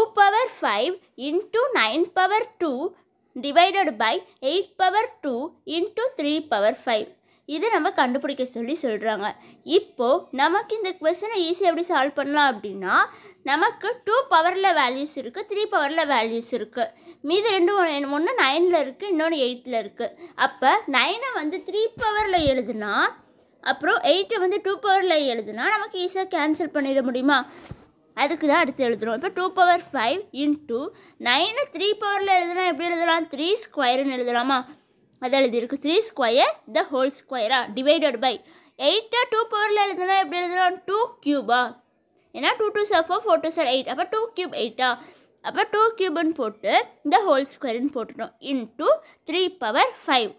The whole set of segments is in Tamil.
power five into nine power two divided by eight power two into three power five இது நம்ம கண்டுபிடிக்க சொல்லி சொல்கிறாங்க இப்போது நமக்கு இந்த கொஸ்டினை ஈஸியாக எப்படி சால்வ் பண்ணலாம் அப்படின்னா நமக்கு டூ பவரில் வேல்யூஸ் இருக்குது த்ரீ பவரில் வேல்யூஸ் இருக்குது மீதி ரெண்டும் ஒன்று ஒன்று நைனில் இருக்குது இன்னொன்று எயிட்டில் இருக்குது அப்போ நைனை வந்து த்ரீ பவரில் எழுதுனா அப்புறம் எயிட்டை வந்து டூ பவரில் எழுதுனா நமக்கு ஈஸியாக கேன்சல் பண்ணிட முடியுமா அதுக்கு தான் அடுத்து எழுதுறோம் இப்போ டூ பவர் ஃபைவ் இன்ட்டு நைனை த்ரீ பவரில் எழுதுனா எப்படி எழுதலாம் த்ரீ ஸ்கொயர்னு எழுதலாமா அது எழுதியிருக்கு த்ரீ ஸ்கொயர் த ஹோல் ஸ்கொயரா டிவைடட் பை எயிட்டை டூ பவரில் எழுதுனா எப்படி எழுதலாம் டூ க்யூபா ஏன்னா two two are four four two are eight அப்போ டூ க்யூப் எயிட்டா அப்போ டூ க்யூப்னு போட்டு இந்த ஹோல் ஸ்கொயர்னு போட்டுட்டோம் இன்ட்டு த்ரீ பவர் ஃபைவ்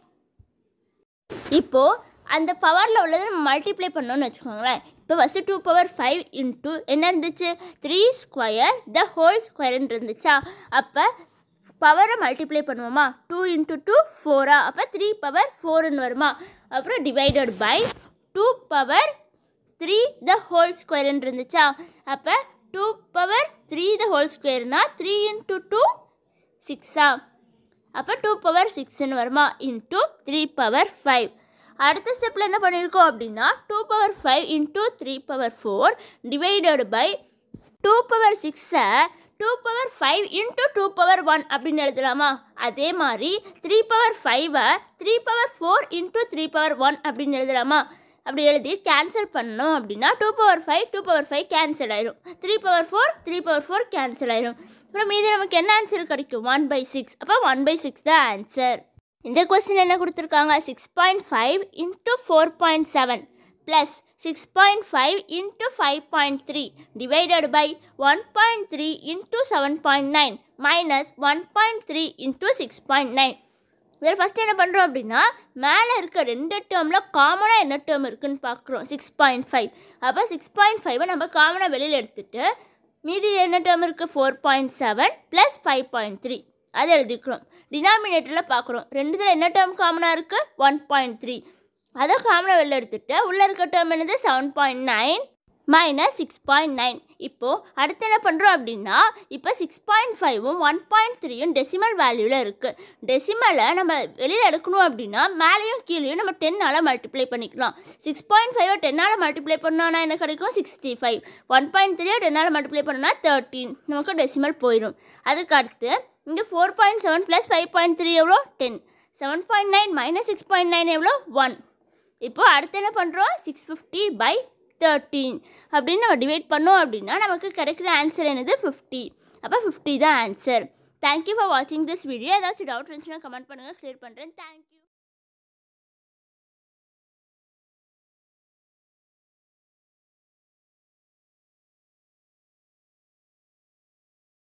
இப்போது அந்த பவரில் உள்ளதை நம்ம மல்டிப்ளை பண்ணோன்னு வச்சுக்கோங்களேன் இப்போ first two power five into என்ன இருந்துச்சு த்ரீ ஸ்கொயர் த ஹோல் ஸ்கொயர்னு இருந்துச்சா அப்போ பவரை மல்டிப்ளை பண்ணுவோமா டூ இன்ட்டு டூ ஃபோரா அப்போ த்ரீ பவர் ஃபோர்னு வருமா அப்புறம் divided by two power three the whole ஸ்கொயர்னு இருந்துச்சா அப்போ two power three the whole ஸ்கொயர்னா த்ரீ இன்ட்டு டூ சிக்ஸா அப்போ டூ பவர் சிக்ஸ்னு வருமா இன்ட்டு த்ரீ பவர் ஃபைவ் அடுத்த ஸ்டெப்பில் என்ன பண்ணியிருக்கோம் அப்படின்னா two power five into three power four divided by two power சிக்ஸை two power five into two power one அப்படின்னு எழுதலாமா அதே மாதிரி த்ரீ பவர் ஃபைவை three power four into three power one அப்படின்னு எழுதலாமா அப்படி எழுதி கேன்சல் பண்ணோம் அப்படின்னா two power five two power five cancel ஆயிரும் three power four three power four cancel ஆயிரும் அப்புறம் மீதி நமக்கு என்ன ஆன்சர் கிடைக்கும் ஒன் பை சிக்ஸ் அப்போ ஒன் பை சிக்ஸ் தான் ஆன்சர் இந்த கொஸ்டின் என்ன கொடுத்துருக்காங்க six point five into four point seven plus six point five into five point three divided by one point three into seven point nine minus one point three into six point nine இதில் ஃபஸ்ட்டு என்ன பண்ணுறோம் அப்படின்னா மேலே இருக்க ரெண்டு டேர்மில் காமனாக என்ன டேர்ம் இருக்குன்னு பார்க்குறோம் சிக்ஸ் பாயிண்ட் ஃபைவ் அப்போ சிக்ஸ் பாயிண்ட் ஃபைவை நம்ம காமனாக வெளியில் எடுத்துட்டு மீதி என்ன டேர்ம் இருக்குது four point seven plus five point three அதை எழுதிக்கிறோம் டினாமினேட்டரில் பார்க்குறோம் ரெண்டுத்தில் என்ன டேர்ம் காமனாக இருக்குது ஒன் பாயிண்ட் த்ரீ அதை காமனாக வெளில எடுத்துட்டு உள்ளே இருக்க டேர்ம் என்னது seven point nine minus six point nine இப்போது அடுத்து என்ன பண்ணுறோம் அப்படின்னா இப்போ சிக்ஸ் பாயிண்ட் ஃபைவும் ஒன் பாயிண்ட் த்ரீயும் டெசிமல் வேல்யூவில் இருக்குது டெசிமலை நம்ம வெளியில் எடுக்கணும் அப்படின்னா மேலேயும் கீழேயும் நம்ம டென்னால் மல்டிப்ளை பண்ணிக்கலாம் சிக்ஸ் பாயிண்ட் ஃபைவை டென்னால் மல்டிப்ளை பண்ணோன்னா என்ன கிடைக்கும் சிக்ஸ்டி ஃபைவ் ஒன் பாயிண்ட் த்ரீயை டென்னால் மல்டிப்ளை பண்ணோன்னா தேர்ட்டீன் நமக்கு டெசிமல் போயிடும் அதுக்கு அடுத்து இங்கே four point seven plus five point three எவ்வளோ ten seven point nine minus six point nine எவ்வளோ ஒன் இப்போ அடுத்து என்ன பண்ணுறோம் சிக்ஸ் ஃபிஃப்டி பை தேர்ட்டீன் அப்படின்னு நம்ம டிவைட் பண்ணோம் அப்படின்னா நமக்கு கிடைக்கிற ஆன்சர் என்னது ஃபிஃப்டி அப்போ ஃபிஃப்டி தான் ஆன்சர் தேங்க்யூ ஃபார் வாட்சிங் திஸ் வீடியோ ஏதாச்சும் டவுட் இருந்துச்சுன்னா கமெண்ட் பண்ணுங்கள் க்ளியர் பண்ணுறேன் தேங்க்யூ